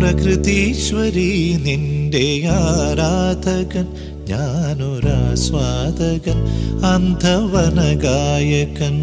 പ്രകൃതീശ്വരി നിന്റെ ആരാധകൻ ഞാനൊരാസ്വാദകൻ അന്ധവനഗായകൻ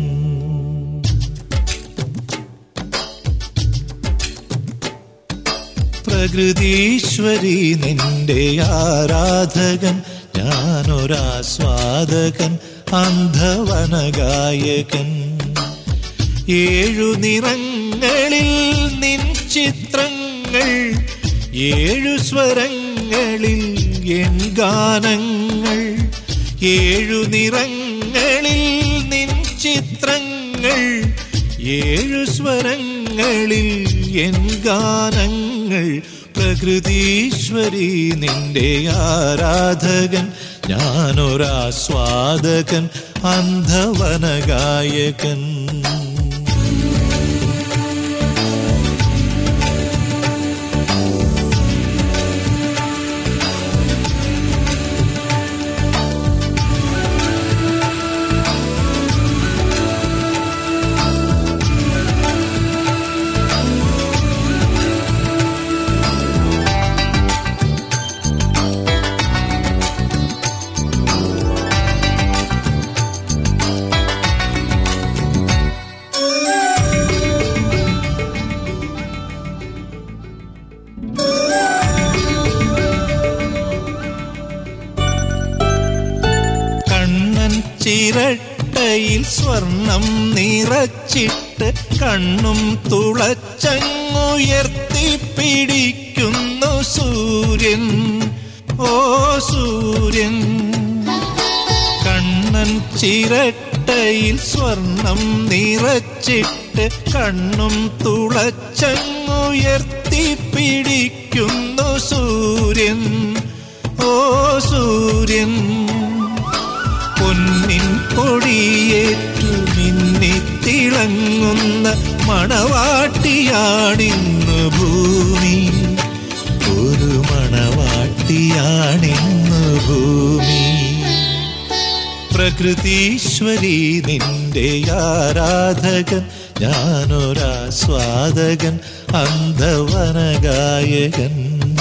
പ്രകൃതീശ്വരി നിന്റെ ആരാധകൻ ഞാനൊരാസ്വാദകൻ അന്ധവനഗായകൻ ഏഴു നിറങ്ങളിൽ നിൻ ചിത്രങ്ങൾ ഏഴു സ്വരങ്ങളിൽ എൻ ഗാനങ്ങൾ ഏഴു നിറങ്ങളിൽ നിൻ ചിത്രങ്ങൾ ഏഴു സ്വരങ്ങളിൽ എൻ ഗാനങ്ങൾ പ്രകൃതീശ്വരി നിന്റെ ആരാധകൻ ഞാനൊരാസ്വാദകൻ അന്ധവനഗായകൻ കണ്ണൻ ചിരട്ടയിൽ സ്വർണം നിറച്ചിട്ട് കണ്ണും തുളച്ചങ്ങുയർത്തി പിടിക്കുന്നു സൂര്യൻ ഓ സൂര്യൻ കണ്ണൻ ചിരട്ടയിൽ സ്വർണം നിറച്ചിട്ട് കണ്ണും തുളച്ചങ്ങുയർത്തി പിടിക്കുന്നു സൂര്യൻ ഓ സൂര്യൻ പൊന്നിൻ കൊടിയേറ്റു മിന്നിത്തിളങ്ങുന്ന മണവാട്ടിയാണിന്ന് ഭൂമി ഒരു മണവാട്ടിയാണിന്ന് ഭൂമി പ്രകൃതീശ്വരി നിന്റെ ആരാധകൻ ഞാനൊരാസ്വാദകൻ അന്ധവനഗായകൻ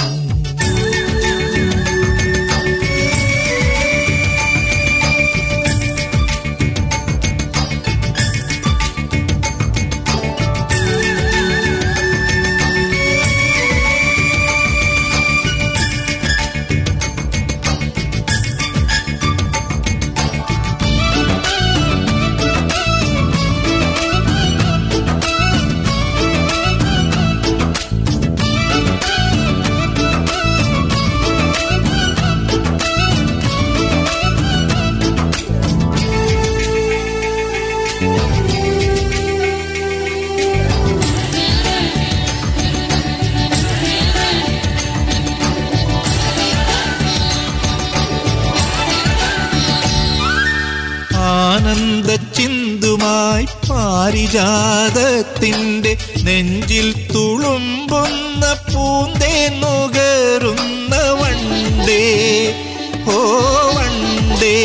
ആനന്ദ ചിന്തുമായി പാരിജാതത്തിന്റെ നെഞ്ചിൽ തുളുമ്പുന്ന പൂന്തേ നുകരുന്ന വണ്ടേ ഓ വണ്ടേ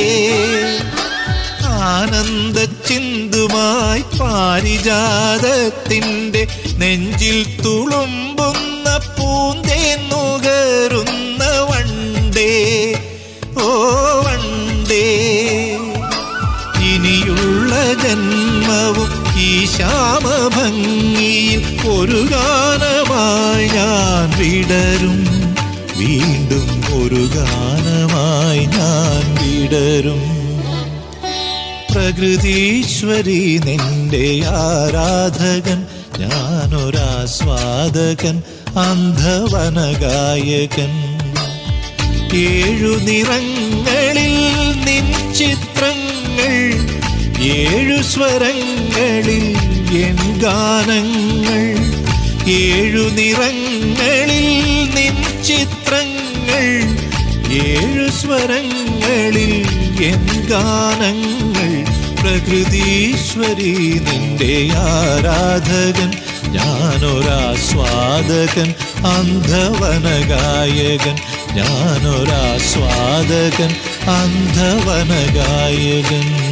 ആനന്ദ ചിന്തുമായി പാരിജാതത്തിന്റെ നെഞ്ചിൽ തുളുമ്പുന്ന പൂന്തേ നുകരുന്ന വണ്ടേ ഓ വണ്ടേ ഇനിയുള്ള ജന്മവും ഈ ശ്യാമഭംഗിയിൽ ഒരു ഗാനമായി ഞാൻ വിടരും വീണ്ടും ഒരു ഗാനമായി ഞാൻ വിടരും പ്രകൃതീശ്വരി നിന്റെ ആരാധകൻ ഞാനൊരാസ്വാദകൻ അന്ധവനഗായകൻ ഏഴു നിറങ്ങളിൽ നിൻ ചിത്രങ്ങൾ ഏഴു സ്വരങ്ങളിൽ എൻ ഗാനങ്ങൾ ഏഴു നിറങ്ങളിൽ നിൻ ചിത്രങ്ങൾ ഏഴു സ്വരങ്ങളിൽ എൻ ഗാനങ്ങൾ പ്രകൃതീശ്വരി നിന്റെ ആരാധകൻ ഞാനൊരാസ്വാദകൻ അന്ധവനഗായകൻ ഞാനൊരാസ്വാദകൻ അന്ധവനഗായകൻ